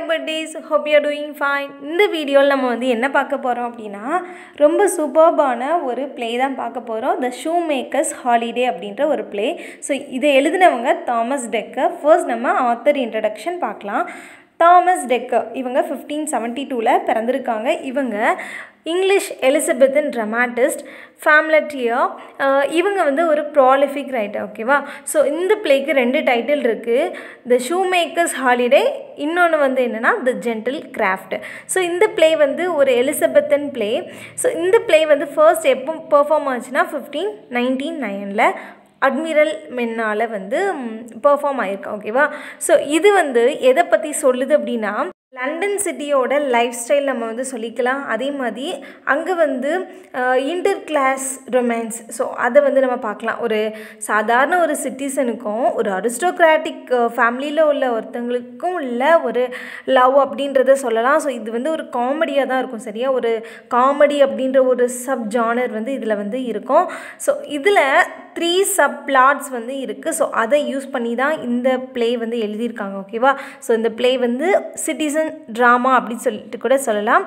birthdays hope you doing fine இந்த வீடியோவில் நம்ம வந்து என்ன பார்க்க போகிறோம் அப்படின்னா ரொம்ப சூப்பர்பான ஒரு ப்ளே தான் பார்க்க போகிறோம் த ஷூ மேக்கர்ஸ் ஹாலிடே அப்படின்ற ஒரு ப்ளே ஸோ இதை எழுதினவங்க தாமஸ் டெக்கர் ஃபர்ஸ்ட் நம்ம ஆத்தர் இன்ட்ரடக்ஷன் பார்க்கலாம் தாமஸ் டெக்கர் இவங்க ஃபிஃப்டீன் செவன்ட்டி டூவில் பிறந்திருக்காங்க இவங்க இங்கிலீஷ் எலிசபெத்தன் ட்ரமாட்டிஸ்ட் ஃபேம்லட்டியா இவங்க வந்து ஒரு ப்ராலிஃபிக் ரைட்டர் ஓகேவா ஸோ இந்த பிளேக்கு ரெண்டு டைட்டில் இருக்குது த ஷூ மேக்கர்ஸ் ஹாலிடே இன்னொன்று வந்து என்னென்னா த ஜென்டில் கிராஃப்ட் ஸோ இந்த ப்ளே வந்து ஒரு எலிசபெத்தன் ப்ளே ஸோ இந்த ப்ளே வந்து ஃபர்ஸ்ட் எப்போ பெர்ஃபார்ம் ஆச்சுன்னா ஃபிஃப்டீன் நைன்டீன் நைனில் அட்மிரல் மென்னால் வந்து பெர்ஃபார்ம் ஆகிருக்கு ஓகேவா ஸோ இது வந்து எதை பற்றி சொல்லுது அப்படின்னா லண்டன் சிட்டியோட லைஃப் ஸ்டைல் நம்ம வந்து சொல்லிக்கலாம் அதே மாதிரி அங்கே வந்து இன்டர் கிளாஸ் ரொமான்ஸ் ஸோ அதை வந்து நம்ம பார்க்கலாம் ஒரு சாதாரண ஒரு சிட்டிசனுக்கும் ஒரு அரிஸ்டோக்ராட்டிக் ஃபேமிலியில் உள்ள ஒருத்தங்களுக்கும் உள்ள ஒரு லவ் அப்படின்றத சொல்லலாம் ஸோ இது வந்து ஒரு காமெடியாக தான் இருக்கும் சரியா ஒரு காமெடி அப்படின்ற ஒரு சப் ஜானர் வந்து இதில் வந்து இருக்கும் ஸோ இதில் த்ரீ சப் பிளாட்ஸ் வந்து இருக்குது ஸோ அதை யூஸ் பண்ணி தான் இந்த ப்ளே வந்து எழுதியிருக்காங்க ஓகேவா ஸோ இந்த ப்ளே வந்து சிட்டிசன் ட்ராமா அப்படின்னு சொல்லிட்டு கூட சொல்லலாம்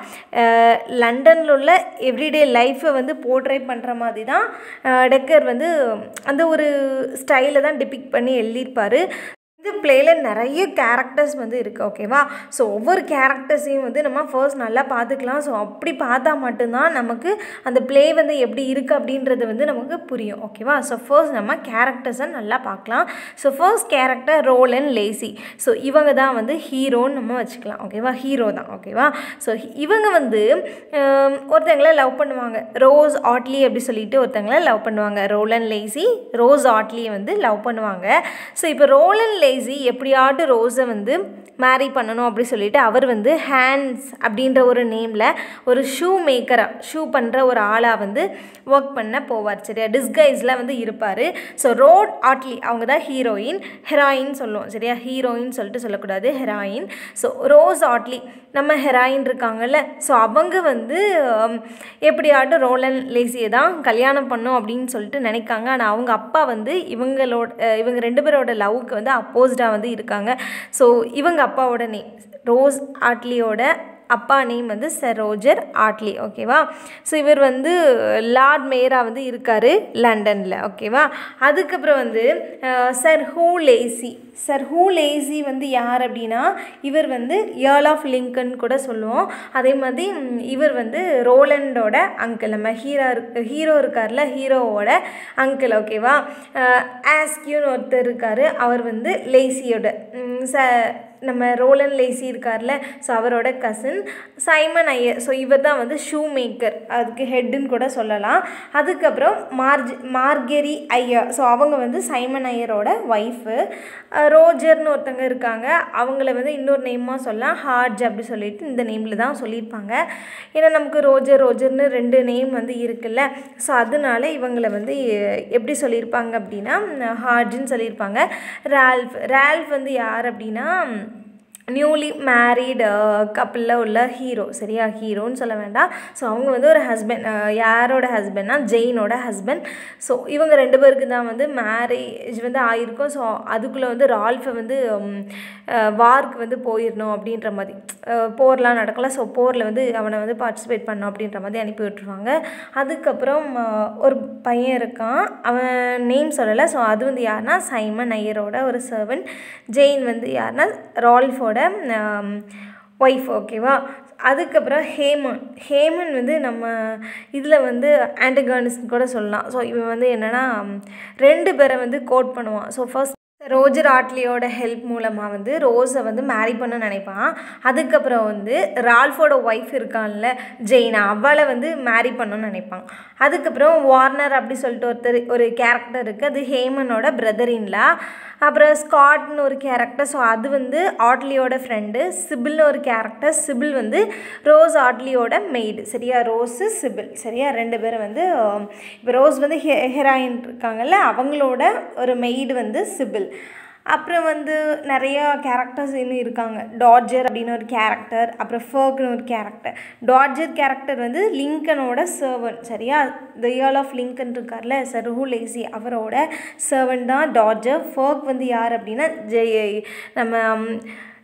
லண்டனில் உள்ள எவ்ரிடே லைஃப்பை வந்து போர்ட்ரே பண்ணுற மாதிரி தான் டெக்கர் வந்து அந்த ஒரு ஸ்டைலில் தான் டிபிக் பண்ணி எழுதியிருப்பார் இந்த பிளேயில் நிறைய கேரக்டர்ஸ் வந்து இருக்குது ஓகேவா ஸோ ஒவ்வொரு கேரக்டர்ஸையும் வந்து நம்ம ஃபர்ஸ்ட் நல்லா பார்த்துக்கலாம் ஸோ அப்படி பார்த்தா மட்டும்தான் நமக்கு அந்த ப்ளே வந்து எப்படி இருக்குது அப்படின்றது வந்து நமக்கு புரியும் ஓகேவா ஸோ ஃபர்ஸ்ட் நம்ம கேரக்டர்ஸை நல்லா பார்க்கலாம் so first character Rowland Lacy so இவங்க தான் வந்து ஹீரோன்னு நம்ம வச்சுக்கலாம் ஓகேவா ஹீரோ தான் ஓகேவா ஸோ இவங்க வந்து ஒருத்தங்களை லவ் பண்ணுவாங்க ரோஸ் ஆட்லி அப்படி சொல்லிட்டு ஒருத்தங்களை லவ் பண்ணுவாங்க ரோல் அண்ட் லேசி ரோஸ் ஆட்லியை வந்து லவ் பண்ணுவாங்க ஸோ இப்போ ரோல் அண்ட் லேசி லேசி எப்படியாட்டு ரோஸை வந்து மேரி பண்ணணும் அப்படி சொல்லிட்டு அவர் வந்து ஹேண்ட்ஸ் அப்படின்ற ஒரு நேமில் ஒரு ஷூ மேக்கராக ஷூ பண்ணுற ஒரு ஆளாக வந்து ஒர்க் பண்ண போவார் சரியா டிஸ்கைஸில் வந்து இருப்பார் ஸோ ரோட் ஆட்லி அவங்க தான் ஹீரோயின் ஹெராயின் சொல்லுவோம் சரியா ஹீரோயின் சொல்லிட்டு சொல்லக்கூடாது ஹெராயின் ஸோ ரோஸ் ஆட்லி நம்ம ஹெராயின் இருக்காங்கல்ல ஸோ அவங்க வந்து எப்படியாட்டும் ரோலன் லேசியை தான் கல்யாணம் பண்ணும் அப்படின்னு சொல்லிட்டு நினைக்காங்க ஆனால் அவங்க அப்பா வந்து இவங்களோட இவங்க ரெண்டு பேரோட லவ்வுக்கு வந்து அப்போஸ்டாக வந்து இருக்காங்க ஸோ இவங்க அப்பாவோட நேம் ரோஸ் ஆட்லியோட அப்பா நேம் வந்து சர் ரோஜர் ஆட்லி ஓகேவா ஸோ இவர் வந்து லார்ட் மேயராக வந்து இருக்கார் லண்டனில் ஓகேவா அதுக்கப்புறம் வந்து sir Hugh Lacy sir Hugh Lacy வந்து யார் அப்படின்னா இவர் வந்து ஏர்ல் ஆஃப் லிங்கன் கூட சொல்லுவோம் அதே மாதிரி இவர் வந்து ரோலண்டோட அங்கிள் நம்ம ஹீரோ ஹீரோ இருக்கார்ல ஹீரோவோட அங்கிள் ஓகேவா ஆஸ்கியூன்னு ஒருத்தர் இருக்கார் அவர் வந்து லேசியோட ச நம்ம ரோலன் லேசி இருக்கார்ல ஸோ அவரோட கசின் சைமன் ஐயர் ஸோ இவர் தான் வந்து ஷூ மேக்கர் அதுக்கு ஹெட்டுன்னு கூட சொல்லலாம் அதுக்கப்புறம் மார்ஜ் மார்கெரி ஐயர் ஸோ அவங்க வந்து சைமன் ஐயரோட ஒய்ஃபு ரோஜர்னு ஒருத்தங்க இருக்காங்க அவங்கள வந்து இன்னொரு நேமாக சொல்லலாம் ஹார்ஜ் அப்படி சொல்லிட்டு இந்த நேமில் தான் சொல்லியிருப்பாங்க ஏன்னா நமக்கு ரோஜர் ரோஜர்னு ரெண்டு நேம் வந்து இருக்குல்ல ஸோ அதனால இவங்களை வந்து எப்படி சொல்லியிருப்பாங்க அப்படின்னா ஹார்ஜ்னு சொல்லியிருப்பாங்க ரால்ஃப் ரால்ஃப் வந்து யார் அப்படின்னா நியூலி மேரீடு கப்பிளில் உள்ள ஹீரோ சரியா ஹீரோன்னு சொல்ல வேண்டாம் ஸோ அவங்க வந்து ஒரு ஹஸ்பண்ட் யாரோட ஹஸ்பண்ட்னா ஜெயினோட ஹஸ்பண்ட் ஸோ இவங்க ரெண்டு பேருக்கு தான் வந்து மேரேஜ் வந்து ஆயிருக்கும் ஸோ அதுக்குள்ளே வந்து ரால்ஃபை வந்து வார்க்கு வந்து போயிடணும் அப்படின்ற மாதிரி போர்லாம் நடக்கல ஸோ போரில் வந்து அவனை வந்து பார்ட்டிசிபேட் பண்ணணும் அப்படின்ற மாதிரி அனுப்பி விட்டுருவாங்க அதுக்கப்புறம் ஒரு பையன் இருக்கான் அவன் நேம் சொல்லலை ஸோ அது வந்து யாருன்னா சைமன் ஐயரோட ஒரு சர்வன் ஜெயின் வந்து யாருன்னா ரால்ஃபோட ஒய்ஃப் ஓகேவா அதுக்கப்புறம் ஹேமன் ஹேமன் வந்து நம்ம இதில் வந்து ஆண்டகானிஸ்ட் கூட சொல்லலாம் ஸோ இவன் வந்து என்னென்னா ரெண்டு பேரை வந்து கோட் பண்ணுவான் ஸோ ஃபர்ஸ்ட் ரோஜர் ஆட்லியோட ஹெல்ப் மூலமாக வந்து ரோஸை வந்து மேரி பண்ண நினைப்பான் அதுக்கப்புறம் வந்து ரால்ஃபோட ஒய்ஃப் இருக்கான்ல ஜெயினா அவளை வந்து மேரி பண்ணணும்னு நினைப்பான் அதுக்கப்புறம் வார்னர் அப்படி சொல்லிட்டு ஒருத்தர் ஒரு கேரக்டர் இருக்குது அது ஹேமனோட பிரதர் இன்லா அப்புறம் ஸ்காட்னு ஒரு கேரக்டர் ஸோ அது வந்து ஆட்லியோட ஃப்ரெண்டு சிபிள்னு ஒரு கேரக்டர் சிபிள் வந்து ரோஸ் ஆட்லியோட மெய்டு சரியா ரோஸு சிபிள் சரியா ரெண்டு பேரும் வந்து இப்போ ரோஸ் வந்து ஹெ ஹெராயின் இருக்காங்கல்ல அவங்களோட ஒரு மெய்டு வந்து சிபிள் அப்புறம் வந்து நிறையா கேரக்டர்ஸ் இன்னும் இருக்காங்க டாட்ஜர் அப்படின்னு ஒரு கேரக்டர் அப்புறம் ஃபர்க்னு ஒரு கேரக்டர் டாட்ஜர் கேரக்டர் வந்து லிங்கனோட சர்வன் சரியா த இயர் ஆஃப் லிங்கன் இருக்கார்ல சர் ஹூ லேசி அவரோட சர்வன் தான் டாட்ஜர் ஃபர்க் வந்து யார் அப்படின்னா ஜெய் நம்ம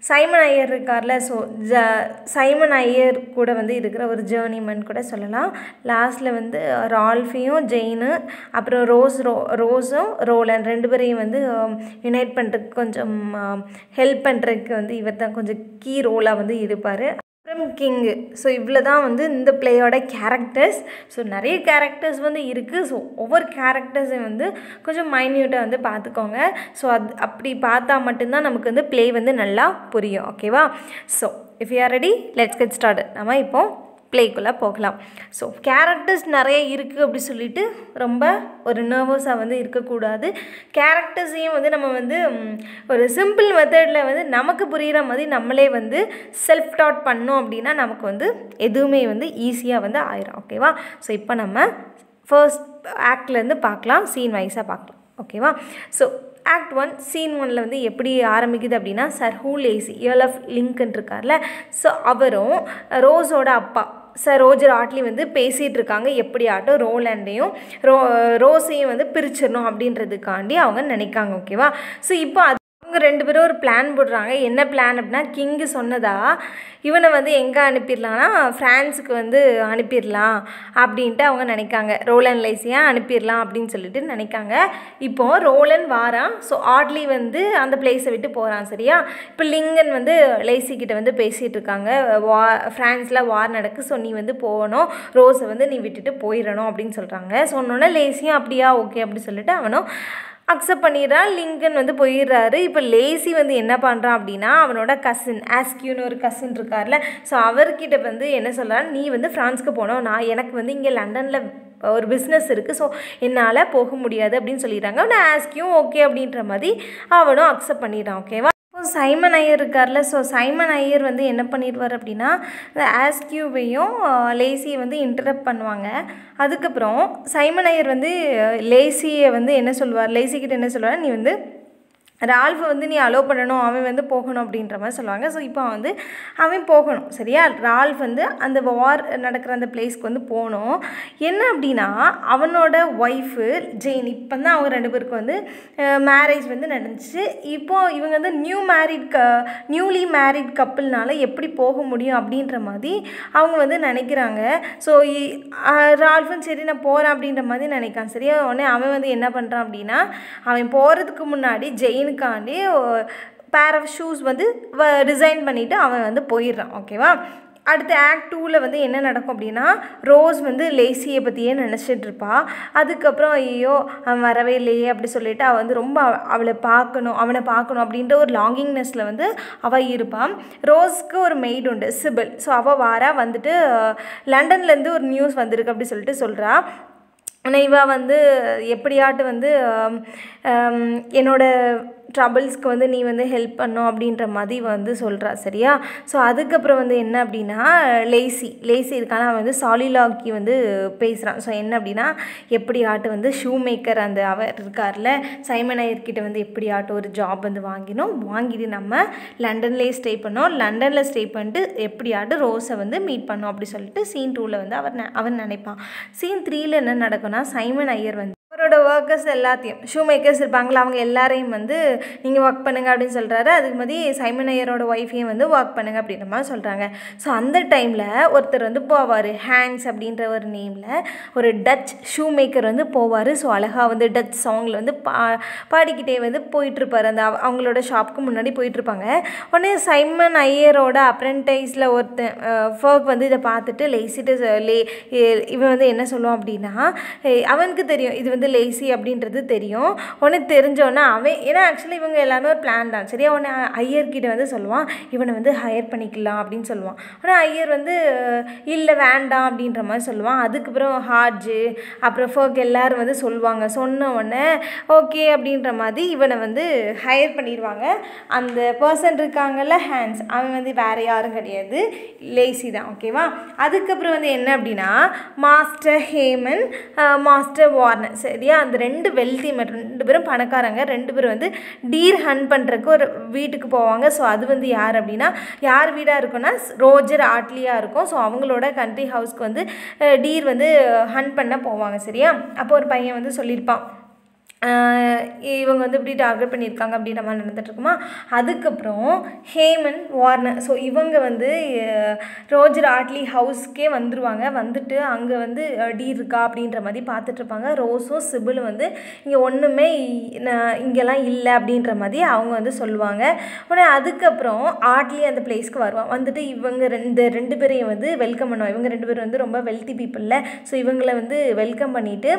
சைமன் ஐயர் இருக்கார்ல ஸோ ஜ சைமன் ஐயர் கூட வந்து இருக்கிற ஒரு ஜேர்னிமன் கூட சொல்லலாம் லாஸ்ட்டில் வந்து ரால்ஃபையும் ஜெயினு அப்புறம் ரோஸ் ரோ ரோஸும் ரோலன் ரெண்டு பேரையும் வந்து யுனைட் பண்ணுறதுக்கு கொஞ்சம் ஹெல்ப் பண்ணுறதுக்கு வந்து இவர் தான் கொஞ்சம் கீ ரோலாக வந்து இருப்பார் அப்புறம் கிங்கு ஸோ இவ்வளோ தான் வந்து இந்த பிளேயோட கேரக்டர்ஸ் ஸோ நிறைய கேரக்டர்ஸ் வந்து இருக்குது ஸோ ஒவ்வொரு கேரக்டர்ஸையும் வந்து கொஞ்சம் மைன்யூட்டாக வந்து பார்த்துக்கோங்க ஸோ அது அப்படி பார்த்தா மட்டும்தான் நமக்கு வந்து ப்ளே வந்து நல்லா புரியும் ஓகேவா so if you are ready let's get start நம்ம இப்போ ப்ளேக்குள்ளே போகலாம் ஸோ கேரக்டர்ஸ் நிறைய இருக்குது அப்படி சொல்லிட்டு ரொம்ப ஒரு நர்வஸாக வந்து இருக்கக்கூடாது கேரக்டர்ஸையும் வந்து நம்ம வந்து ஒரு சிம்பிள் மெத்தடில் வந்து நமக்கு புரிகிற மாதிரி நம்மளே வந்து செல்ஃப் டாட் பண்ணோம் அப்படின்னா நமக்கு வந்து எதுவுமே வந்து ஈஸியாக வந்து ஆயிரும் ஓகேவா ஸோ இப்போ நம்ம ஃபர்ஸ்ட் ஆக்ட்லேருந்து பார்க்கலாம் சீன் வைஸாக பார்க்கலாம் ஓகேவா ஸோ ஆக்ட் ஒன் சீன் ஒனில் வந்து எப்படி ஆரம்பிக்குது அப்படின்னா sir Hugh Lacy earl of லிங்க்னு இருக்கார்ல ஸோ அவரும் ரோஸோட அப்பா சார் ரோஜர் ஆட்லி வந்து பேசிகிட்டு இருக்காங்க எப்படி ஆட்டும் ரோலாண்டையும் ரோ ரோஸையும் வந்து பிரிச்சிடணும் அப்படின்றதுக்காண்டி அவங்க நினைக்காங்க ஓகேவா ஸோ இப்போ அது அவங்க ரெண்டு பேரும் ஒரு பிளான் போடுறாங்க என்ன பிளான் அப்படின்னா கிங்கு சொன்னதா இவனை வந்து எங்கே அனுப்பிடலான்னா ஃப்ரான்ஸுக்கு வந்து அனுப்பிடலாம் அப்படின்ட்டு அவங்க நினைக்காங்க ரோலன் லைசியாக அனுப்பிடலாம் அப்படின்னு சொல்லிட்டு நினைக்காங்க இப்போது ரோலன் வாரான் ஸோ ஆட்லி வந்து அந்த பிளேஸை விட்டு போகிறான் சரியா இப்போ லிங்கன் வந்து லைசி கிட்ட வந்து பேசிகிட்டு இருக்காங்க வா ஃப்ரான்ஸில் வார் நடக்கு ஸோ நீ வந்து போகணும் ரோஸை வந்து நீ விட்டுட்டு போயிடணும் அப்படின்னு சொல்கிறாங்க சொன்னோன்னே லேசியும் அப்படியா ஓகே அப்படி சொல்லிட்டு அவனும் அக்செப்ட் பண்ணிடுறான் லிங்கன் வந்து போயிடுறாரு இப்போ லேசி வந்து என்ன பண்ணுறான் அப்படின்னா அவனோட கசின் ஆஸ்கியூன்னு ஒரு கசின் இருக்கார்ல ஸோ அவர்கிட்ட வந்து என்ன சொல்கிறான் நீ வந்து ஃப்ரான்ஸ்க்கு போனோம் நான் எனக்கு வந்து இங்கே லண்டனில் ஒரு பிஸ்னஸ் இருக்குது ஸோ என்னால் போக முடியாது அப்படின்னு சொல்லிடுறாங்க அவனை ஆஸ்கியும் ஓகே அப்படின்ற மாதிரி அவனும் அக்செப்ட் பண்ணிடுறான் ஓகேவா இப்போ சைமன் ஐயர் இருக்கார்ல ஸோ சைமன் ஐயர் வந்து என்ன பண்ணிடுவார் அப்படின்னா இந்த ஆஸ்கியூவையும் லேசியை வந்து இன்டரப்ட் பண்ணுவாங்க அதுக்கப்புறம் சைமன் ஐயர் வந்து லேசியை வந்து என்ன சொல்லுவார் லேசிக்கிட்ட என்ன சொல்லுவார் நீ வந்து ரால்ஃபை வந்து நீ அலோவ் பண்ணணும் அவன் வந்து போகணும் அப்படின்ற மாதிரி சொல்லுவாங்க ஸோ இப்போ வந்து அவன் போகணும் சரியா ரால்ஃப் வந்து அந்த வார் நடக்கிற அந்த பிளேஸ்க்கு வந்து போகணும் என்ன அப்படின்னா அவனோட ஒய்ஃபு ஜெயின் இப்போ தான் அவங்க ரெண்டு பேருக்கு வந்து மேரேஜ் வந்து நடந்துச்சு இப்போது இவங்க வந்து நியூ மேரிட் க நியூலி மேரிட் கப்புள்னால எப்படி போக முடியும் அப்படின்ற மாதிரி அவங்க வந்து நினைக்கிறாங்க ஸோ ரால்ஃபும் சரி நான் போகிறேன் அப்படின்ற மாதிரி நினைக்கான் சரியா உடனே அவன் வந்து என்ன பண்ணுறான் அப்படின்னா அவன் போகிறதுக்கு முன்னாடி ஜெயினுக்காண்டி பேர் ஆஃப் ஷூஸ் வந்து டிசைன் பண்ணிவிட்டு அவன் வந்து போயிடுறான் ஓகேவா அடுத்த ஆக்ட் டூவில் வந்து என்ன நடக்கும் அப்படின்னா ரோஸ் வந்து லேசியை பற்றியே நினச்சிட்டு இருப்பா அதுக்கப்புறம் ஐயோ அவன் வரவே இல்லையே அப்படி சொல்லிட்டு அவள் வந்து ரொம்ப அவளை பார்க்கணும் அவனை பார்க்கணும் அப்படின்ற ஒரு லாங்கிங்னஸில் வந்து அவள் இருப்பான் ரோஸ்க்கு ஒரு மெய்டு உண்டு சிபில் ஸோ அவள் வாரா வந்துட்டு லண்டன்லேருந்து ஒரு நியூஸ் வந்திருக்கு அப்படி சொல்லிட்டு சொல்கிறா ஆனால் இவ வந்து எப்படியாட்டு வந்து என்னோட ட்ரபிள்ஸ்க்கு வந்து நீ வந்து ஹெல்ப் பண்ணும் அப்படின்ற மாதிரி வந்து சொல்கிறா சரியா ஸோ அதுக்கப்புறம் வந்து என்ன அப்படின்னா லேசி லேசி இருக்கான அவன் வந்து சாலிலாக்கி வந்து பேசுகிறான் ஸோ என்ன அப்படின்னா எப்படி ஆட்டு வந்து ஷூ மேக்கர் அந்த அவர் இருக்கார்ல சைமன் ஐயர்கிட்ட வந்து எப்படி ஆட்டு ஒரு ஜாப் வந்து வாங்கினோம் வாங்கிட்டு நம்ம லண்டன்லேயே ஸ்டே பண்ணோம் லண்டனில் ஸ்டே பண்ணிட்டு எப்படி ஆட்டு ரோஸை வந்து மீட் பண்ணோம் அப்படி சொல்லிட்டு சீன் டூவில் வந்து அவர் அவன் நினைப்பான் சீன் த்ரீயில் என்ன நடக்கும்னா சைமன் ஐயர் வந்து அவரோட ஒர்க்கர்ஸ் எல்லாத்தையும் ஷூ மேக்கர்ஸ் இருப்பாங்களா அவங்க எல்லாரையும் வந்து நீங்கள் ஒர்க் பண்ணுங்க அப்படின்னு சொல்கிறாரு அதுக்கு மாதிரி சைமன் ஐயரோட ஒய்ஃபையும் வந்து ஒர்க் பண்ணுங்க அப்படின்ற மாதிரி சொல்கிறாங்க ஸோ அந்த டைமில் ஒருத்தர் வந்து போவார் ஹேண்ட்ஸ் அப்படின்ற ஒரு நேமில் ஒரு டச் ஷூ மேக்கர் வந்து போவார் ஸோ அழகாக வந்து டச் சாங்கில் வந்து பா பாடிக்கிட்டே வந்து போயிட்டுருப்பார் அந்த அவங்களோட ஷாப்புக்கு முன்னாடி போயிட்டுருப்பாங்க உடனே சைமன் ஐயரோட அப்ரெண்டைஸில் ஒருத்தன் ஃபர்க் வந்து இதை பார்த்துட்டு லேசிட்டு லே இவன் வந்து என்ன சொல்லுவான் அப்படின்னா அவனுக்கு தெரியும் இது வந்து வந்து லேசி அப்படின்றது தெரியும் உடனே தெரிஞ்சோன்னே அவன் ஏன்னா ஆக்சுவலி இவங்க எல்லாமே ஒரு பிளான் தான் சரியா உடனே ஐயர்கிட்ட வந்து சொல்லுவான் இவனை வந்து ஹையர் பண்ணிக்கலாம் அப்படின்னு சொல்லுவான் உடனே ஐயர் வந்து இல்லை வேண்டாம் அப்படின்ற மாதிரி சொல்லுவான் அதுக்கப்புறம் ஹார்ஜு அப்புறம் ஃபர்க் எல்லோரும் வந்து சொல்லுவாங்க சொன்ன உடனே ஓகே அப்படின்ற மாதிரி இவனை வந்து ஹையர் பண்ணிடுவாங்க அந்த பர்சன் இருக்காங்கல்ல ஹேண்ட்ஸ் அவன் வந்து வேறு யாரும் கிடையாது லேசி தான் ஓகேவா அதுக்கப்புறம் வந்து என்ன அப்படின்னா மாஸ்டர் ஹேமன் மாஸ்டர் வார்னர் சரியா அந்த ரெண்டு வெல்தி ரெண்டு பேரும் பணக்காரங்க ரெண்டு பேரும் வந்து டீர் ஹன் பண்ணுறக்கு ஒரு வீட்டுக்கு போவாங்க ஸோ அது வந்து யார் அப்படின்னா யார் வீடாக இருக்குன்னா ரோஜர் ஆட்லியாக இருக்கும் ஸோ அவங்களோட கண்ட்ரி ஹவுஸ்க்கு வந்து டீர் வந்து ஹன் பண்ண போவாங்க சரியா அப்போ ஒரு பையன் வந்து சொல்லியிருப்பான் ஆஹ் இவங்க வந்து இப்படி டார்கெட் பண்ணியிருக்காங்க அப்படின்ற மாதிரி நடந்துட்டுருக்குமா அதுக்கப்புறம் ஹேமன் வார்னர் ஸோ இவங்க வந்து அஹ், ரோஜர் ஆட்லி ஹவுஸ்க்கே வந்துருவாங்க வந்துட்டு அங்கே வந்து அஹ், டீ இருக்கா அப்படின்ற மாதிரி பார்த்துட்ருப்பாங்க ரோஸும் சிபிலும் வந்து இங்கே ஒன்றுமே நான் இங்கெல்லாம் இல்லை அப்படின்ற மாதிரி அவங்க வந்து சொல்லுவாங்க உடனே அதுக்கப்புறம் ஆட்லி அந்த பிளேஸ்க்கு வருவான் வந்துட்டு இவங்க ரெண்டு ரெண்டு பேரையும் வந்து வெல்கம் பண்ணுவாங்க இவங்க ரெண்டு பேரும் வந்து ரொம்ப வெல்த்தி பீப்புளில் ஸோ இவங்களை வந்து வெல்கம் பண்ணிவிட்டு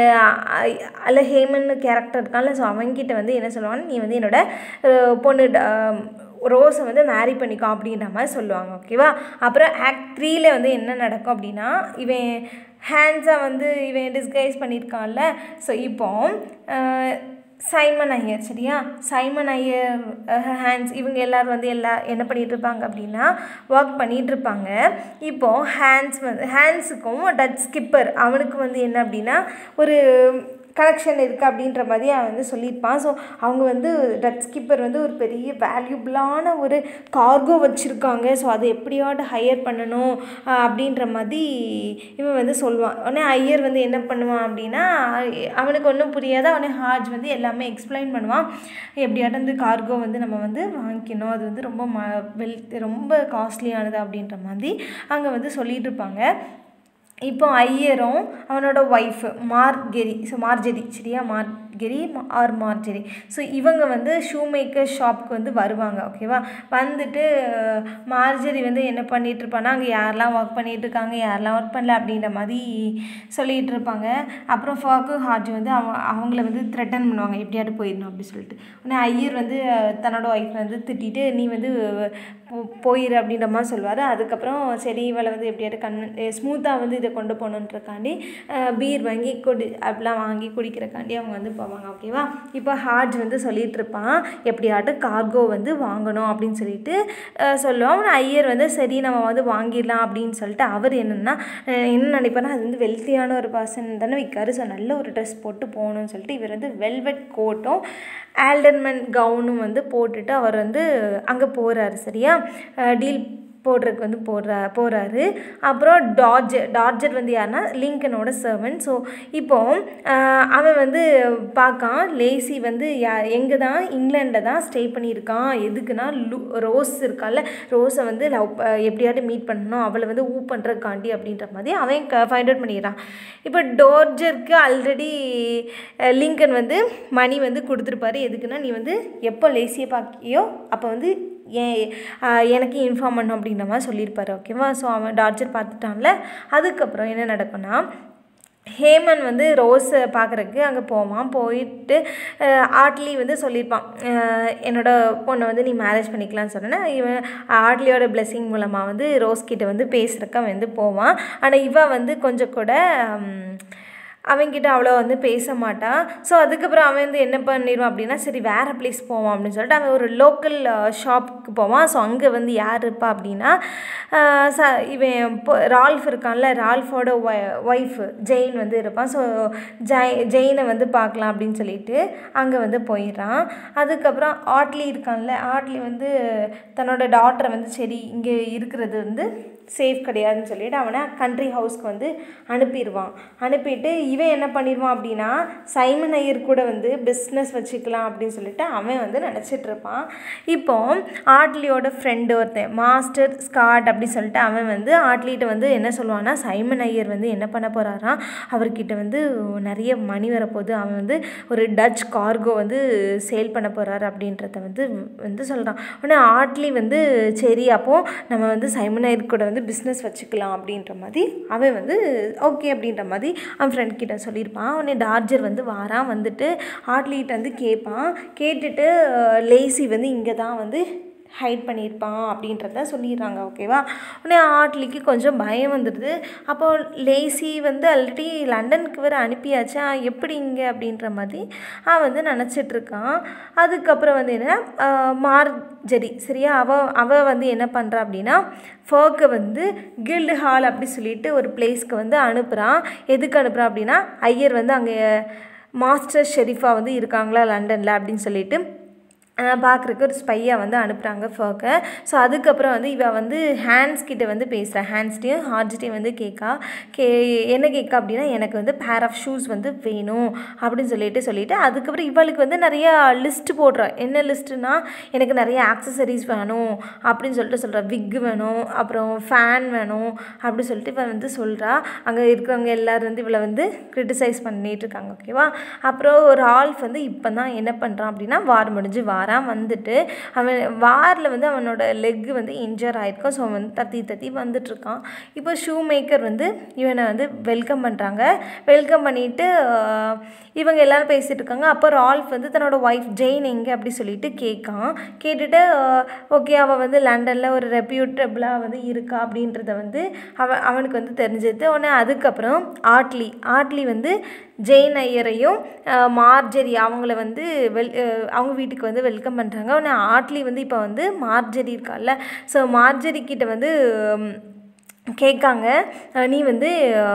அதில் ஹேமன் கேரக்டர் இருக்கான்ல ஸோ அவங்கிட்ட வந்து என்ன சொல்லுவாங்க நீ வந்து என்னோட அஹ், பொண்ணு ட- ரோஸை வந்து மேரி பண்ணிக்கோ அப்படின்ற மாதிரி சொல்லுவாங்க ஓகேவா அப்புறம் ஆக்ட் த்ரீல வந்து என்ன நடக்கும் அப்படின்னா இவன் ஹேண்ட்ஸை வந்து இவன் டிஸ்கைஸ் பண்ணியிருக்கான்ல ஸோ இப்போ அஹ், சைமன் ஐயர் சரியா சைமன் ஐயர் ஹேண்ட்ஸ் இவங்க எல்லாரும் வந்து எல்லா என்ன பண்ணிட்டு இருப்பாங்க அப்படின்னா ஒர்க் பண்ணிட்டு இருப்பாங்க இப்போ ஹேண்ட்ஸ் வந்து ஹேண்ட்ஸுக்கும் டச் ஸ்கிப்பர் அவனுக்கு வந்து என்ன அப்படின்னா ஒரு கனெக்ஷன் இருக்குது அப்படின்ற மாதிரி அவன் வந்து சொல்லியிருப்பான் ஸோ அவங்க வந்து டச் ஸ்கிப்பர் வந்து ஒரு பெரிய வேல்யூபிளான ஒரு கார்கோ வச்சுருக்காங்க ஸோ அதை எப்படியாவது ஹையர் பண்ணணும் ஆஹ் அப்படின்ற மாதிரி இவன் வந்து சொல்லுவான் உடனே ஐயர் வந்து என்ன பண்ணுவான் அப்படின்னா அவனுக்கு ஒன்றும் புரியாத அவனே ஹார்ஜ் வந்து எல்லாமே எக்ஸ்பிளைன் பண்ணுவான் எப்படியாட்டும் வந்து கார்கோ வந்து நம்ம வந்து வாங்கிக்கணும் அது வந்து ரொம்ப ம வெல் ரொம்ப காஸ்ட்லியானது அப்படின்ற மாதிரி அங்கே வந்து சொல்லிட்டு இருப்பாங்க இப்போ ஐயரும் அவனோட ஒய்ஃபு மார்கெரி ஸோ மார்ஜெரி சரியா மார்கெரி ஆர் மார்ஜெரி ஸோ இவங்க வந்து ஷூ மேக்கர் ஷாப்க்கு வந்து வருவாங்க ஓகேவா வந்துட்டு அஹ், மார்ஜெரி வந்து என்ன பண்ணிட்டு இருப்பான்னா அங்கே யாரெல்லாம் ஒர்க் பண்ணிட்டு இருக்காங்க யாரெல்லாம் ஒர்க் பண்ணல அப்படின்ற மாதிரி சொல்லிட்டு இருப்பாங்க அப்புறம் ஃபாக்கு ஹார்ஜ் வந்து அவங்க அவங்கள வந்து த்ரெட்டன் பண்ணுவாங்க எப்படியாவது போயிடணும் அப்படி சொல்லிட்டு உடனே ஐயர் வந்து அஹ், தன்னோட ஒய்ஃப் வந்து திட்டிட்டு நீ வந்து போ- போயிரு அப்படின்ற மாதிரி சொல்லுவார் அதுக்கப்புறம் சரி இவளை வந்து எப்படியாவது கண் ஸ்மூத்தாக வந்து இதை கொண்டு போகணுன்றக்காண்டி பீர் வாங்கி குடி அப்படிலாம் வாங்கி குடிக்கிறக்காண்டி அவங்க வந்து போவாங்க ஓகேவா இப்போ ஹார்ஜ் வந்து சொல்லிட்டு இருப்பான் எப்படியாட்டும் கார்கோ வந்து வாங்கணும் அப்படின்னு சொல்லிட்டு அஹ், சொல்லுவான் அவன் ஐயர் வந்து சரி நம்ம வந்து வாங்கிடலாம் அப்படின்னு சொல்லிட்டு அவர் என்னென்னா என்ன நினைப்பாருன்னா அது வந்து வெல்த்தியான ஒரு பர்சன் தானே விற்காரு ஸோ நல்ல ஒரு ட்ரெஸ் போட்டு போகணும்னு சொல்லிட்டு இவர் வந்து வெல்வெட் கோட்டும் ஆல்டர்மன் கவுனும் வந்து போட்டுட்டு அவர் வந்து அங்கே போகிறாரு சரியா டீல் போடுறதுக்கு வந்து போடுறா போகிறாரு அப்புறம் டார்ஜர் டார்ஜர் வந்து யாருன்னா லிங்கனோட சர்வன்ட் ஸோ இப்போ ஆஹ், அவன் வந்து பார்க்கான் லேசி வந்து யா எங்கே தான் இங்கிலாண்டில் தான் ஸ்டே பண்ணியிருக்கான் எதுக்குன்னா லூ ரோஸ் இருக்கால ரோஸை வந்து லவ் எப்படியாவது மீட் பண்ணணும் அவளை வந்து ஊ பண்ணுறக்காண்டி அப்படின்ற மாதிரி அவன் க ஃபைண்ட் அவுட் பண்ணிடுறான் இப்போ டோர்ஜருக்கு ஆல்ரெடி லிங்கன் வந்து மணி வந்து கொடுத்துருப்பாரு எதுக்குன்னா நீ வந்து எப்போ லேசியை பார்க்கியோ அப்போ வந்து ஏன் ஆஹ் எனக்கு இன்ஃபார்ம் பண்ணும் அப்படின்ற மாதிரி சொல்லியிருப்பாரு ஓகேவா ஸோ அவன் டார்ச்சர் பார்த்துட்டான்ல அதுக்கப்புறம் என்ன நடக்கும்னா ஹேமன் வந்து ரோஸை பார்க்குறக்கு அங்கே போவான் போயிட்டு அஹ், ஆட்லி வந்து சொல்லியிருப்பான் அஹ், என்னோட பொண்ணை வந்து நீ மேரேஜ் பண்ணிக்கலாம்னு சொன்னேன்னா இவன் ஆட்லியோட blessing மூலமாக வந்து ரோஸ் கிட்ட வந்து பேசுகிறக்க அவன் வந்து போவான் ஆனால் இவ வந்து கொஞ்சம் கூட ம், அவன்கிட்ட அவ்வளோ வந்து பேச மாட்டான் ஸோ அதுக்கப்புறம் அவன் வந்து என்ன பண்ணிடுவான் அப்படின்னா சரி வேறு பிளேஸ் போவான் அப்படின்னு சொல்லிட்டு அவன் ஒரு லோக்கல் ஷாப்புக்கு போவான் ஸோ அங்கே வந்து யார் இருப்பா அப்படின்னா ஆஹ் ச இவன் இப்போ ரால்ஃப் இருக்கான்ல ரால்ஃபோட ஒய்ஃபு ஜெயின் வந்து இருப்பான் ஸோ ஜெய் ஜெயினை வந்து பார்க்கலாம் அப்படின்னு சொல்லிட்டு அங்கே வந்து போயிடுறான் அதுக்கப்புறம் ஆட்லி இருக்கான்ல ஆட்லி வந்து தன்னோட டாட்டரை வந்து சரி இங்கே இருக்கிறது வந்து சேஃப் கிடையாதுன்னு சொல்லிட்டு அவனை கண்ட்ரி ஹவுஸ்க்கு வந்து அனுப்பிடுவான் அனுப்பிட்டு இவன் என்ன பண்ணிடுவான் அப்படின்னா சைமன் ஐயர் கூட வந்து பிஸ்னஸ் வச்சுக்கலாம் அப்படின்னு சொல்லிட்டு அவன் வந்து நினச்சிட்டு இருப்பான் இப்போ ஆட்லியோட ஃப்ரெண்டு ஒருத்தன் மாஸ்டர் ஸ்காட் அப்படி சொல்லிட்டு அவன் வந்து ஆட்லிகிட்ட வந்து என்ன சொல்லுவான்னா சைமன் ஐயர் வந்து என்ன பண்ண போகிறாராம் அவர்கிட்ட வந்து நிறைய மணி வரப்போகுது அவன் வந்து ஒரு டச் கார்கோ வந்து சேல் பண்ண போகிறாரு அப்படின்றத வந்து வந்து சொல்கிறான் உடனே ஆட்லி வந்து சரி அப்போ நம்ம வந்து சைமன் ஐயர் கூட வந்து பிஸ்னஸ் வச்சுக்கலாம் அப்படின்ற மாதிரி அவன் வந்து ஓகே அப்படின்ற மாதிரி அவன் ஃப்ரெண்ட் கிட்ட சொல்லியிருப்பான் உடனே டார்ஜர் வந்து வாரான் வந்துட்டு ஆட்லிகிட்ட வந்து கேட்பான் கேட்டுட்டு லேசி வந்து இங்கே தான் வந்து ஹைட் பண்ணியிருப்பான் அப்படின்றத சொல்லிடுறாங்க ஓகேவா உடனே ஆட்லிக்கு கொஞ்சம் பயம் வந்துடுது அப்போ லேசி வந்து ஆல்ரெடி லண்டனுக்கு வேறு அனுப்பியாச்சா எப்படி இங்கே அப்படின்ற மாதிரி அவன் வந்து நினச்சிட்டு இருக்கான் அதுக்கப்புறம் வந்து என்னென்னா மார்ஜரி சரியா அவ அவ வந்து என்ன பண்ணுறா அப்படின்னா ஃபர்க்கை வந்து கில்டு ஹால் அப்படி சொல்லிட்டு ஒரு பிளேஸ்க்கு வந்து அனுப்புகிறான் எதுக்கு அனுப்புகிறான் அப்படின்னா ஐயர் வந்து அங்கே மாஸ்டர் ஷெரீஃபா வந்து இருக்காங்களா லண்டனில் அப்படின்னு சொல்லிட்டு பார்க்குறக்கு ஒரு ஸ்பையாக வந்து அனுப்புகிறாங்க ஃபர்க்கை ஸோ அதுக்கப்புறம் வந்து இவ வந்து ஹேண்ட்ஸ் கிட்ட வந்து பேசுகிறா ஹேண்ட்ஸ்டையும் ஹார்ட்ஸ்டையும் வந்து கேட்கா கே என்ன கேட்கா அப்படின்னா எனக்கு வந்து பேர் ஆஃப் ஷூஸ் வந்து வேணும் அப்படின்னு சொல்லிட்டு சொல்லிட்டு அதுக்கப்புறம் இவளுக்கு வந்து நிறைய லிஸ்ட் போடுறா என்ன லிஸ்ட்டுனா எனக்கு நிறைய ஆக்சசரிஸ் வேணும் அப்படின்னு சொல்லிட்டு சொல்கிறா விக் வேணும் அப்புறம் ஃபேன் வேணும் அப்படி சொல்லிட்டு இவன் வந்து சொல்கிறா அங்கே இருக்கிறவங்க எல்லோரும் வந்து இவளை வந்து க்ரிட்டிசைஸ் பண்ணிட்டு இருக்காங்க ஓகேவா அப்புறம் ஒரு ஆல்ஃப் வந்து இப்போ தான் என்ன பண்ணுறான் அப்படின்னா வார் முடிஞ்சு வாரான் வந்துட்டு அவன் வாரில் வந்து அவனோட லெக் வந்து இன்ஜர் ஆயிருக்கும் ஸோ அவன் வந்து தத்தி தத்தி வந்துட்டுருக்கான் இப்போ ஷூ மேக்கர் வந்து இவனை வந்து வெல்கம் பண்ணுறாங்க வெல்கம் பண்ணிவிட்டு இவங்க எல்லாரும் பேசிகிட்டு இருக்காங்க அப்போ ரால்ஃப் வந்து தன்னோட ஒய்ஃப் ஜெயின் எங்கே அப்படி சொல்லிட்டு கேட்கான் கேட்டுட்டு ஓகே அவள் வந்து லண்டனில் ஒரு ரெப்யூட்டபிளாக வந்து இருக்கா அப்படின்றத வந்து அவன் அவனுக்கு வந்து தெரிஞ்சது உடனே அதுக்கப்புறம் ஆட்லி ஆட்லி வந்து ஜெயின் ஐயரையும் அஹ், மார்ஜரி அவங்கள வந்து வெல் அஹ், அவங்க வீட்டுக்கு வந்து வெல்கம் பண்ணுறாங்க உடனே ஆட்லி வந்து இப்போ வந்து மார்ஜரி இருக்கால்ல ஸோ மார்ஜரி கிட்ட வந்து உம், கேட்காங்க அஹ் நீ வந்து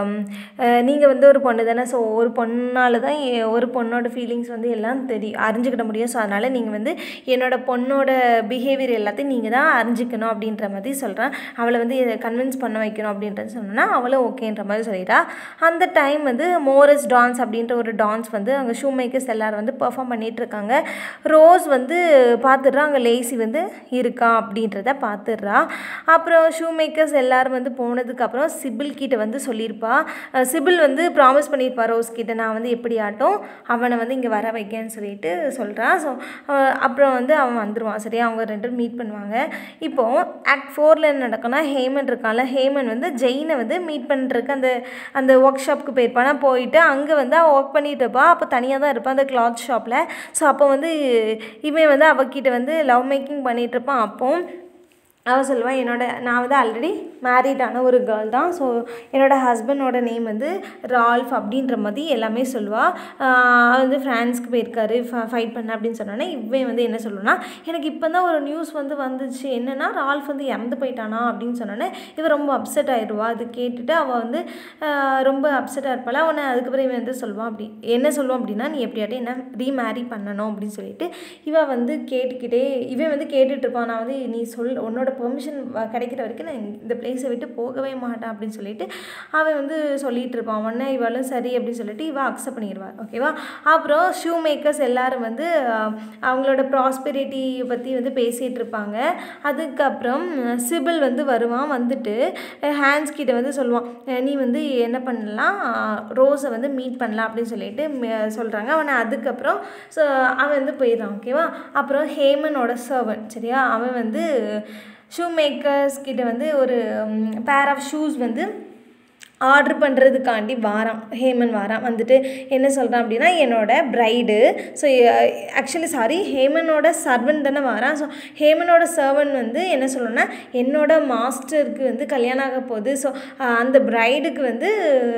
நீங்கள் வந்து ஒரு பொண்ணு தானே ஸோ ஒரு பொண்ணால் தான் எ- ஒரு பொண்ணோட ஃபீலிங்ஸ் வந்து எல்லாம் தெரியும் அறிஞ்சுக்கிட முடியும் ஸோ அதனால் நீங்கள் வந்து என்னோட பொண்ணோட பிஹேவியர் எல்லாத்தையும் நீங்கள் தான் அறிஞ்சிக்கணும் அப்படின்ற மாதிரி சொல்கிறேன் அவளை வந்து கன்வின்ஸ் பண்ண வைக்கணும் அப்படின்றது சொன்னோன்னா அவளும் ஓகேன்ற மாதிரி சொல்லிட்டா அந்த டைம் வந்து மோரஸ் டான்ஸ் அப்படின்ற ஒரு டான்ஸ் வந்து அங்கே ஷூ மேக்கர்ஸ் எல்லாரும் வந்து பெர்ஃபார்ம் பண்ணிட்டு இருக்காங்க ரோஸ் வந்து பார்த்துடுறா அங்கே லேசி வந்து இருக்கா அப்படின்றத பார்த்துடுறா அப்புறம் ஷூ மேக்கர்ஸ் எல்லாரும் வந்து போனதுக்கப்புறம் சிபில் கிட்ட வந்து சொல்லியிருப்பா அஹ் சிபில் வந்து ப்ராமிஸ் பண்ணியிருப்பா ரோஸ் கிட்ட நான் வந்து எப்படி ஆட்டும் அவனை வந்து இங்கே வர வைக்கேன்னு சொல்லிட்டு சொல்கிறான் ஸோ அப்புறம் வந்து அவன் வந்துடுவான் சரியா அவங்க ரெண்டு பேரும் மீட் பண்ணுவாங்க இப்போ ஆக்ட் ஃபோரில் என்ன நடக்கும்னா ஹேமன் இருக்கான்ல ஹேமன் வந்து ஜெயினை வந்து மீட் பண்ணுறதுக்கு அந்த அந்த ஒர்க் ஷாப்புக்கு போயிருப்பானா போயிட்டு அங்கே வந்து அவள் ஒர்க் பண்ணிட்டு இருப்பா அப்போ தனியாக தான் இருப்பான் அந்த கிளாத் ஷாப்பில் ஸோ அப்போ வந்து இவன் வந்து அவகிட்ட வந்து லவ் மேக்கிங் பண்ணிட்டு இருப்பான் அப்போ அவள் சொல்லுவாள் என்னோட நான் வந்து ஆல்ரெடி மேரீடான ஒரு கேர்ள் தான் ஸோ என்னோடய ஹஸ்பண்டோட நேம் வந்து ரால்ஃப் அப்படின்ற மாதிரி எல்லாமே சொல்லுவாள் அவள் வந்து ஃப்ரான்ஸ்க்கு போயிருக்காரு ஃபைட் பண்ண அப்படின்னு சொன்னோன்னே இவன் வந்து என்ன சொல்லுனா எனக்கு இப்போ தான் ஒரு நியூஸ் வந்து வந்துச்சு என்னென்னா ரால்ஃப் வந்து இறந்து போயிட்டானா அப்படின்னு சொன்னோன்னே இவன் ரொம்ப அப்செட் ஆயிடுவா அது கேட்டுட்டு அவள் வந்து ஆஹ், ரொம்ப அப்செட்டாக இருப்பாள் அவனை அதுக்கப்புறம் இவன் வந்து சொல்லுவான் அப்படி என்ன சொல்லுவான் அப்படின்னா நீ எப்படியாட்டும் என்ன ரீமேரி பண்ணணும் அப்படின்னு சொல்லிட்டு இவன் வந்து கேட்டுக்கிட்டே இவன் வந்து கேட்டுட்டு இருப்பான் நான் வந்து நீ சொல் உன்னோட பெர்மிஷன் கிடைக்கிற வரைக்கும் நான் இந்த பிளேஸை விட்டு போகவே மாட்டேன் அப்படின்னு சொல்லிட்டு அவன் வந்து சொல்லிட்டு இருப்பான் உடனே இவளும் சரி அப்படின்னு சொல்லிட்டு இவ அக்செப்ட் பண்ணிடுவார் ஓகேவா அப்புறம் ஷூ மேக்கர்ஸ் எல்லாரும் வந்து ஆஹ், அவங்களோட ப்ராஸ்பெரிட்டி பற்றி வந்து பேசிகிட்டு இருப்பாங்க அதுக்கப்புறம் சிபில் வந்து வருவான் வந்துட்டு ஹேண்ட்ஸ் கிட்ட வந்து சொல்லுவான் அஹ் நீ வந்து என்ன பண்ணலாம் ரோஸை வந்து மீட் பண்ணலாம் அப்படின்னு சொல்லிட்டு சொல்கிறாங்க அவனை அதுக்கப்புறம் ஸோ அவன் வந்து போயிடுறான் ஓகேவா அப்புறம் ஹேமனோட சர்வன் சரியா அவன் வந்து ஷூ மேக்கர்ஸ் கிட்ட வந்து ஒரு பேர் ஆஃப் ஷூஸ் வந்து ஆர்டர் பண்ணுறதுக்காண்டி வாரான் ஹேமன் வாரான் வந்துட்டு என்ன சொல்கிறான் அப்படின்னா என்னோட ப்ரைடு ஸோ ஆக்சுவலி சாரி ஹேமனோட சர்வன் தானே வாரான் ஸோ ஹேமனோட சர்வன் வந்து என்ன சொல்லணும்னா என்னோட மாஸ்டருக்கு வந்து கல்யாணம் ஆக போகுது ஸோ அந்த ப்ரைடுக்கு வந்து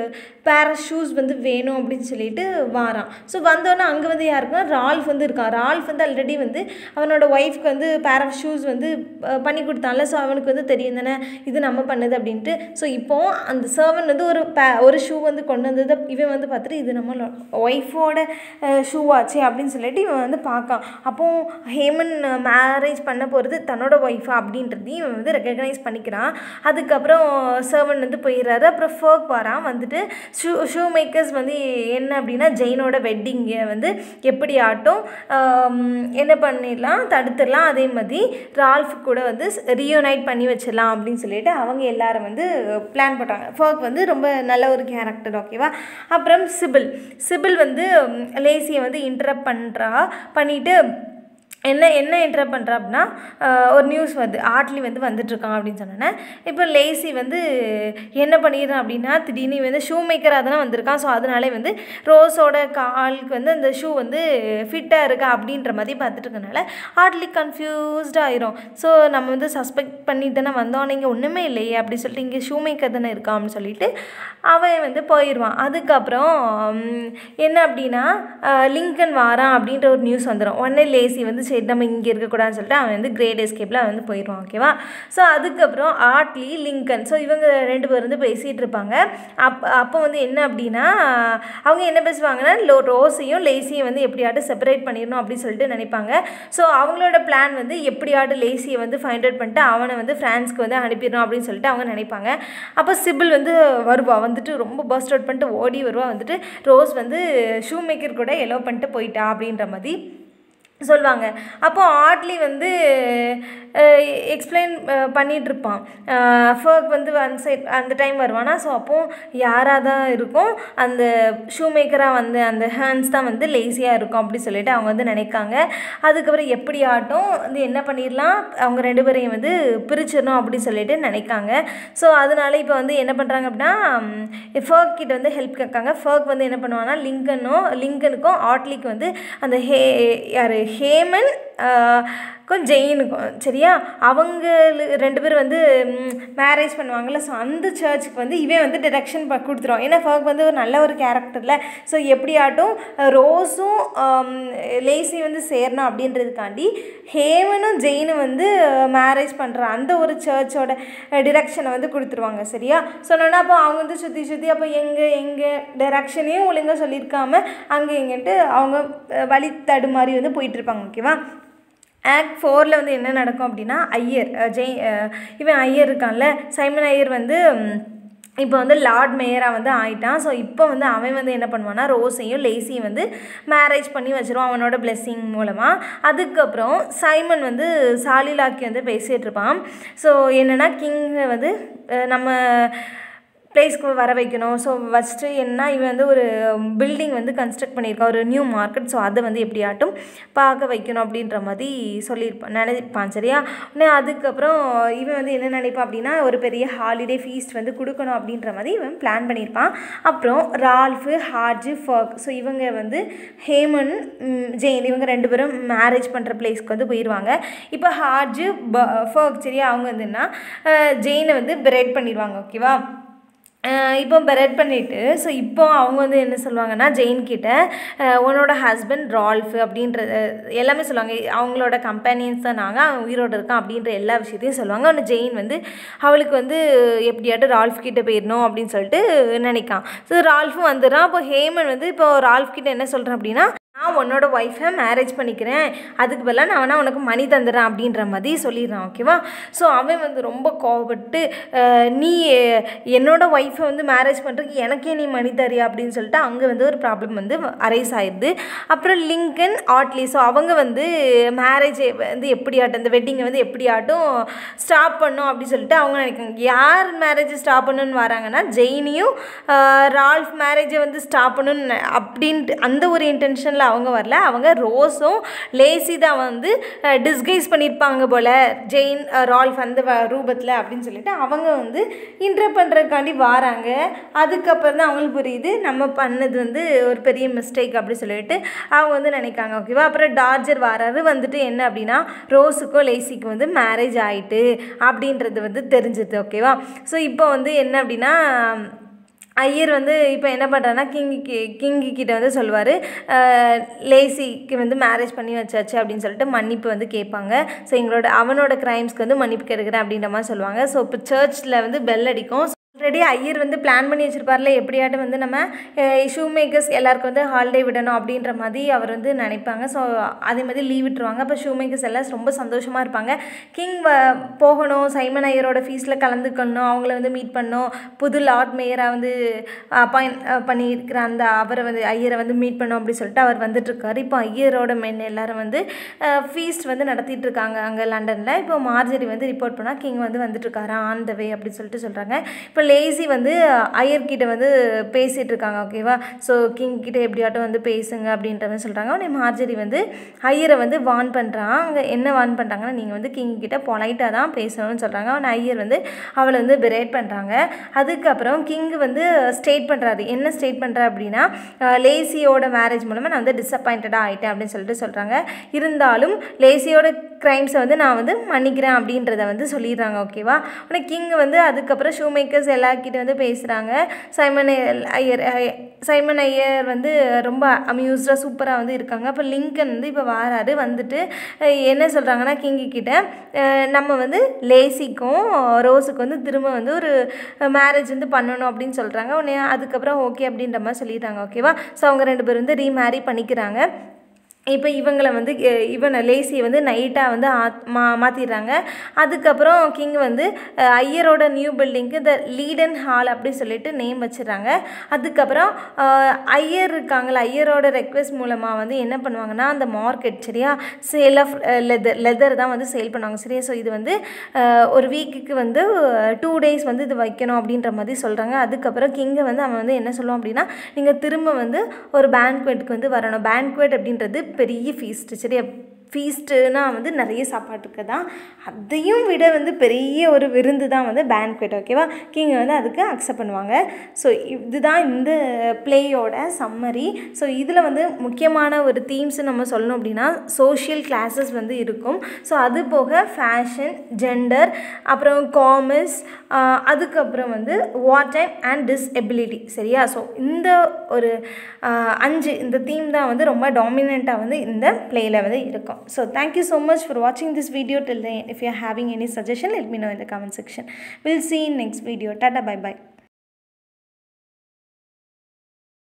பேர ஷூஸ் வந்து வேணும் அப்படின்னு சொல்லிட்டு வாரான் ஸோ வந்தோன்னே அங்கே வந்து யாருக்குன்னா ரால்ஃப் வந்து இருக்கான் ரால்ஃப் வந்து ஆல்ரெடி வந்து அவனோட ஒய்ஃப்க்கு வந்து பேர் ஆஃப் ஷூஸ் வந்து அஹ், பண்ணி கொடுத்தான்ல ஸோ அவனுக்கு வந்து தெரியும் தானே இது நம்ம பண்ணது அப்படின்ட்டு ஸோ இப்போ அந்த சர்வன் வந்து ஒரு பே ஒரு ஷூ வந்து கொண்டு வந்தது இவன் வந்து பார்த்துட்டு இது நம்ம ஒய்ஃபோட ஷூ ஆச்சு அப்படின்னு சொல்லிட்டு இவன் வந்து பார்க்கான் அப்போ ஹேமன் மேரேஜ் பண்ண போகிறது தன்னோட ஒய்ஃபா அப்படின்றதையும் இவன் வந்து ரெக்கக்னைஸ் பண்ணிக்கிறான் அதுக்கப்புறம் சர்வன் வந்து போயிடுறாரு அப்புறம் ஃபர்க் வரான் வந்துட்டு ஷூ ஷூ மேக்கர்ஸ் வந்து என்ன அப்படின்னா ஜெயினோட வெட்டிங்கை வந்து எப்படி ஆட்டும் ஆம், என்ன பண்ணிடலாம் தடுத்துடலாம் அதே மாதிரி ரால்ஃப் கூட வந்து ரீயூனைட் பண்ணி வச்சிடலாம் அப்படின்னு சொல்லிட்டு அவங்க எல்லாரும் வந்து பிளான் பண்ணுறாங்க ஃபர்க் வந்து ரொம்ப நல்ல ஒரு கேரக்டர் ஓகேவா அப்புறம் சிபில் சிபில் வந்து லேசியை வந்து இன்டரப்ட் பண்ணுறா பண்ணிவிட்டு என்ன என்ன இன்டரப்ட் பண்ணுறா அப்படின்னா ஆஹ், ஒரு நியூஸ் வருது ஆட்லி வந்து வந்துட்டுருக்கான் அப்படின்னு சொன்னோன்னே இப்போ லேசி வந்து என்ன பண்ணிடுறான் அப்படின்னா திடீர்னு இவன் வந்து ஷூ மேக்கராக தானே வந்திருக்கான் ஸோ அதனாலே வந்து ரோஸோட காலுக்கு வந்து அந்த ஷூ வந்து ஃபிட்டாக இருக்கா அப்படின்ற மாதிரி பார்த்துட்டு இருக்கனால ஆட்லி கன்ஃபியூஸ்டாக ஆயிரும் ஸோ நம்ம வந்து சஸ்பெக்ட் பண்ணிட்டு தானே வந்தோம் நீங்கள் ஒன்றுமே இல்லையே அப்படி சொல்லிட்டு இங்கே ஷூ மேக்கர் தானே இருக்கான் அப்படின்னு சொல்லிட்டு அவன் வந்து போயிடுவான் அதுக்கப்புறம் உம், என்ன அப்படின்னா ஆஹ், லிங்கன் வாரான் அப்படின்ற ஒரு நியூஸ் வந்துடும் உடனே லேசி வந்து சரி நம்ம இங்கே இருக்கக்கூடாதுன்னு சொல்லிட்டு அவன் வந்து கிரேட் எஸ்கேப்பில் அவன் வந்து போயிடுவான் ஓகேவா ஸோ அதுக்கப்புறம் ஆட்லி லிங்கன் ஸோ இவங்க ரெண்டு பேர் வந்து பேசிகிட்டு இருப்பாங்க அப் அப்போ வந்து என்ன அப்படின்னா அவங்க என்ன பேசுவாங்கன்னா லோ ரோஸையும் லேசியும் வந்து எப்படியாட்டும் செப்பரேட் பண்ணிடணும் அப்படின்னு சொல்லிட்டு நினைப்பாங்க ஸோ அவங்களோட பிளான் வந்து எப்படியாட்டும் லேசியை வந்து ஃபைண்ட் அவுட் பண்ணிட்டு அவனை வந்து ஃப்ரான்ஸ்க்கு வந்து அனுப்பிடணும் அப்படின்னு சொல்லிட்டு அவங்க நினைப்பாங்க அப்போ சிபில் வந்து வருவா வந்துட்டு ரொம்ப பர்ஸ்ட் அவுட் பண்ணிட்டு ஓடி வருவா வந்துட்டு ரோஸ் வந்து ஷூ மேக்கர் கூட எலோ பண்ணிட்டு போயிட்டா அப்படின்ற மாதிரி சொல்லுவாங்க அப்போ ஆட்லி வந்து எக்ஸ்பிளைன் பண்ணிகிட்ருப்பான் ஃபர்க் வந்து அந்த சைட் அந்த டைம் வருவானா ஸோ அப்போது யாராக தான் இருக்கும் அந்த ஷூ மேக்கராக வந்து அந்த ஹேண்ட்ஸ் தான் வந்து லேசியாக இருக்கும் அப்படி சொல்லிட்டு அவங்க வந்து நினைக்காங்க அதுக்கப்புறம் எப்படி ஆட்டும் வந்து என்ன பண்ணிடலாம் அவங்க ரெண்டு பேரையும் வந்து பிரிச்சிடணும் அப்படி சொல்லிட்டு நினைக்காங்க ஸோ அதனால இப்போ வந்து என்ன பண்ணுறாங்க அப்படின்னா ஃபர்க் கிட்ட வந்து ஹெல்ப் கேட்காங்க ஃபர்க் வந்து என்ன பண்ணுவாங்கன்னா லிங்கனும் லிங்கனுக்கும் ஆட்லிக்கு வந்து அந்த ஹே யார் ஹேமன் க்கும் ஜெயினுக்கும் சரியா அவங்க ரெண்டு பேரும் வந்து மேரேஜ் பண்ணுவாங்கள்ல ஸோ அந்த சர்ச்சுக்கு வந்து இவன் வந்து டிரெக்ஷன் ப கொடுத்துருவான் ஏன்னா ஃபர்க் வந்து ஒரு நல்ல ஒரு கேரக்டரில் ஸோ எப்படியாட்டும் ரோஸும் லேசி வந்து சேரணும் அப்படின்றதுக்காண்டி ஹேவனும் ஜெயினும் வந்து மேரேஜ் பண்ணுற அந்த ஒரு சர்ச்சோட டிரெக்ஷனை வந்து கொடுத்துருவாங்க சரியா சொன்னோன்னா அப்போ அவங்க வந்து சுற்றி சுற்றி அப்போ எங்கே எங்கே டிரெக்ஷனையும் ஒழுங்காக சொல்லியிருக்காம அங்கே எங்கேன்ட்டு அவங்க வழி தடுமாறி வந்து போயிட்டுருப்பாங்க ஓகேவா ஆக்ட் ஃபோரில் வந்து என்ன நடக்கும் அப்படின்னா ஐயர் ஜெய் இவன் ஐயர் இருக்கான்ல சைமன் ஐயர் வந்து இப்போ வந்து லார்ட் மேயராக வந்து ஆயிட்டான் ஸோ இப்போ வந்து அவன் வந்து என்ன பண்ணுவான்னா ரோஸையும் லேசியும் வந்து மேரேஜ் பண்ணி வச்சிருவான் அவனோட பிளெஸ்ஸிங் மூலமாக அதுக்கப்புறம் சைமன் வந்து சாலிலாக்கி வந்து பேசிகிட்டு இருப்பான் ஸோ என்னென்னா கிங்கை வந்து நம்ம பிளேஸ்க்கு வர வைக்கணும் ஸோ ஃபஸ்ட்டு என்ன இவன் வந்து ஒரு பில்டிங் வந்து கன்ஸ்ட்ரக்ட் பண்ணியிருக்கான் ஒரு நியூ மார்க்கெட் ஸோ அதை வந்து எப்படியாட்டும் பார்க்க வைக்கணும் அப்படின்ற மாதிரி சொல்லியிருப்பான் நினைப்பான் சரியா உடனே அதுக்கப்புறம் இவன் வந்து என்ன நினைப்பான் அப்படின்னா ஒரு பெரிய ஹாலிடே ஃபீஸ்ட் வந்து கொடுக்கணும் அப்படின்ற மாதிரி இவன் பிளான் பண்ணியிருப்பான் அப்புறம் ரால்ஃபு ஹார்ஜு ஃபர்க் ஸோ இவங்க வந்து ஹேமன் ஜெயின் இவங்க ரெண்டு பேரும் மேரேஜ் பண்ணுற பிளேஸ்க்கு வந்து போயிடுவாங்க இப்போ ஹார்ஜு ப ஃபர்க் சரியா அவங்க வந்துன்னா ஜெயினை வந்து பிரெட் பண்ணிடுவாங்க ஓகேவா இப்போ பெரெட் பண்ணிவிட்டு ஸோ இப்போ அவங்க வந்து என்ன சொல்லுவாங்கன்னா ஜெயின் கிட்ட உன்னோட ஹஸ்பண்ட் ரால்ஃபு அப்படின்றது எல்லாமே சொல்லுவாங்க அவங்களோட கம்பெனியன்ஸ் தான் நாங்கள் அவன் உயிரோடு இருக்கான் அப்படின்ற எல்லா விஷயத்தையும் சொல்லுவாங்க அவனு ஜெயின் வந்து அவளுக்கு வந்து எப்படியாட்டும் ரால்ஃப் கிட்ட போயிடணும் அப்படின்னு சொல்லிட்டு நினைக்கான் ஸோ ரால்ஃபும் வந்துடுறான் அப்போ ஹேமன் வந்து இப்போ ரால்ஃப் கிட்ட என்ன சொல்கிறேன் அப்படின்னா நான் உன்னோட ஒய்ஃபை மேரேஜ் பண்ணிக்கிறேன் அதுக்கு பதிலாக நான் வேணா உனக்கு மணி தந்துடுறேன் அப்படின்ற மாதிரி சொல்லிடுறான் ஓகேவா ஸோ அவன் வந்து ரொம்ப கோவப்பட்டு நீ என்னோட ஒய்ஃபை வந்து மேரேஜ் பண்ணுறதுக்கு எனக்கே நீ மணி தரியா அப்படின்னு சொல்லிட்டு அங்கே வந்து ஒரு ப்ராப்ளம் வந்து அரைஸ் ஆயிடுது அப்புறம் லிங்கன் ஆட்லி ஸோ அவங்க வந்து மேரேஜ் வந்து எப்படியாட்டும் இந்த வெட்டிங்கை வந்து எப்படியாட்டும் ஸ்டாப் பண்ணும் அப்படின்னு சொல்லிட்டு அவங்க நினைக்காங்க யார் மேரேஜை ஸ்டாப் பண்ணணும்னு வராங்கன்னா ஜெயினியும் ரால்ஃப் மேரேஜை வந்து ஸ்டாப் பண்ணணும்னு அப்படின்ட்டு அந்த ஒரு இன்டென்ஷனில் அவங்க வரல அவங்க ரோஸும் லேசி தான் வந்து டிஸ்கைஸ் பண்ணியிருப்பாங்க போல் ஜெயின் ரால்ஃப் அந்த ரூபத்தில் அப்படின்னு சொல்லிட்டு அவங்க வந்து இன்டர் பண்ணுறதுக்காண்டி வாராங்க அதுக்கப்புறம் தான் அவங்களுக்கு புரியுது நம்ம பண்ணது வந்து ஒரு பெரிய மிஸ்டேக் அப்படி சொல்லிட்டு அவங்க வந்து நினைக்காங்க ஓகேவா அப்புறம் டார்ஜர் வராரு வந்துட்டு என்ன அப்படின்னா ரோஸுக்கும் லேசிக்கும் வந்து மேரேஜ் ஆகிட்டு அப்படின்றது வந்து தெரிஞ்சுது ஓகேவா ஸோ இப்போ வந்து என்ன அப்படின்னா ஐயர் வந்து இப்போ என்ன பண்ணுறாருன்னா கிங்கி கிங்கி கிட்ட வந்து சொல்லுவார் லேசிக்கு வந்து மேரேஜ் பண்ணி வச்சாச்சு அப்படின்னு சொல்லிட்டு மன்னிப்பு வந்து கேட்பாங்க ஸோ எங்களோட அவனோட க்ரைம்ஸ்க்கு வந்து மன்னிப்பு கேட்குறேன் அப்படின்ற மாதிரி சொல்லுவாங்க ஸோ இப்போ சர்ச்சில் வந்து பெல் அடிக்கும் ஆல்ரெடி ஐயர் வந்து பிளான் பண்ணி வச்சுருப்பார்ல எப்படியாட்டும் வந்து நம்ம ஷூ மேக்கர்ஸ் எல்லாருக்கும் வந்து ஹாலிடே விடணும் அப்படின்ற மாதிரி அவர் வந்து நினைப்பாங்க ஸோ அதே மாதிரி லீவ் விட்டுருவாங்க அப்போ ஷூ மேக்கர்ஸ் எல்லாம் ரொம்ப சந்தோஷமாக இருப்பாங்க கிங் வ போகணும் சைமன் ஐயரோட ஃபீஸில் கலந்துக்கணும் அவங்கள வந்து மீட் பண்ணணும் புது லார்ட் மேயராக வந்து அப்பாயின் பண்ணியிருக்கிற அந்த அவரை வந்து ஐயரை வந்து மீட் பண்ணணும் அப்படி சொல்லிட்டு அவர் வந்துட்டுருக்காரு இப்போ ஐயரோட மென் எல்லாரும் வந்து ஃபீஸ்ட் வந்து நடத்திட்டு இருக்காங்க அங்கே லண்டனில் இப்போ மார்ஜரி வந்து ரிப்போர்ட் பண்ணால் கிங் வந்து வந்துட்டுருக்காரா ஆன் த வே அப்படின்னு சொல்லிட்டு சொல்கிறாங்க இப்போ லேசி வந்து ஐயர்கிட்ட வந்து பேசிகிட்டு இருக்காங்க ஓகேவா ஸோ கிங் கிட்ட எப்படியாட்டும் வந்து பேசுங்க அப்படின்ற மாதிரி சொல்கிறாங்க உடனே மார்ஜரி வந்து ஐயரை வந்து வார்ன் பண்ணுறான் அங்கே என்ன வார்ன் பண்ணுறாங்கன்னா நீங்கள் வந்து கிங் கிட்ட பொலைட்டாக தான் பேசணும்னு சொல்கிறாங்க அவன் ஐயர் வந்து அவளை வந்து பிரேட் பண்ணுறாங்க அதுக்கப்புறம் கிங் வந்து ஸ்டேட் பண்ணுறாரு என்ன ஸ்டேட் பண்ணுறா அப்படின்னா லேசியோட மேரேஜ் மூலமாக நான் வந்து டிசப்பாயிண்டடாக ஆகிட்டேன் அப்படின்னு சொல்லிட்டு சொல்கிறாங்க இருந்தாலும் லேசியோட க்ரைம்ஸை வந்து நான் வந்து மன்னிக்கிறேன் அப்படின்றத வந்து சொல்லிடுறாங்க ஓகேவா உடனே கிங் வந்து அதுக்கப்புறம் ஷூ மேக்கர்ஸ் எல்லார்கிட்ட வந்து பேசுகிறாங்க சைமன் ஐயர் ஐ- சைமன் ஐயர் வந்து ரொம்ப அம்யூஸ்டாக சூப்பராக வந்து இருக்காங்க அப்போ லிங்கன் வந்து இப்போ வாராரு வந்துட்டு அஹ், என்ன சொல்கிறாங்கன்னா கிங்கி கிட்ட அஹ், நம்ம வந்து லேசிக்கும் ரோஸுக்கு வந்து திரும்ப வந்து ஒரு மேரேஜ் வந்து பண்ணணும் அப்படின்னு சொல்கிறாங்க உடனே அதுக்கப்புறம் ஓகே அப்படின்ற மாதிரி சொல்லிட்டாங்க ஓகேவா ஸோ அவங்க ரெண்டு பேரும் வந்து ரீமேரி பண்ணிக்கிறாங்க இப்போ இவங்களை வந்து அஹ், இவனை லேசியை வந்து நைட்டாக வந்து ஆத் மா மாற்றிடுறாங்க அதுக்கப்புறம் கிங் வந்து அஹ், ஐயரோட நியூ பில்டிங்க்கு த லீடன் ஹால் அப்படி சொல்லிட்டு நேம் வச்சிடுறாங்க அதுக்கப்புறம் அஹ், ஐயர் இருக்காங்கள ஐயரோட ரெக்வெஸ்ட் மூலமாக வந்து என்ன பண்ணுவாங்கன்னா அந்த மார்க்கெட் சரியா சேல் ஆஃப் லெதர் லெதர் தான் வந்து சேல் பண்ணுவாங்க சரியா ஸோ இது வந்து அஹ், ஒரு வீக்குக்கு வந்து டூ டேஸ் வந்து இது வைக்கணும் அப்படின்ற மாதிரி சொல்கிறாங்க அதுக்கப்புறம் கிங்கை வந்து அவன் வந்து என்ன சொல்லுவான் அப்படின்னா நீங்கள் திரும்ப வந்து ஒரு பேங்க்வெட்டுக்கு வந்து வரணும் பேங்க்வெட் அப்படின்றது பெரிய ஃபீஸ்ட்டு சரியா ஃபீஸ்ட்டுனா வந்து நிறைய சாப்பாட்டுக்கு தான் அதையும் விட வந்து பெரிய ஒரு விருந்து தான் வந்து பேன்க்வெட் ஓகேவா கிங் வந்து அதுக்கு அக்செப்ட் பண்ணுவாங்க ஸோ இதுதான் இந்த பிளேயோட சம்மரி ஸோ இதில் வந்து முக்கியமான ஒரு தீம்ஸ் நம்ம சொல்லணும் அப்படின்னா சோஷியல் கிளாஸஸ் வந்து இருக்கும் ஸோ அது போக ஃபேஷன் ஜெண்டர் அப்புறம் காமர்ஸ் அதுக்கப்புறம் வந்து வாட் டைம் அண்ட் டிஸ்எபிலிட்டி சரியா ஸோ இந்த ஒரு ஆஹ், அஞ்சு இந்த தீம் தான் வந்து ரொம்ப டாமினண்ட்டாக வந்து இந்த பிளேயில் வந்து இருக்கும் so thank you so much for வாட்சிங் this video till if you having any suggestion let me know in the comment section we'll see you in next video tata bye bye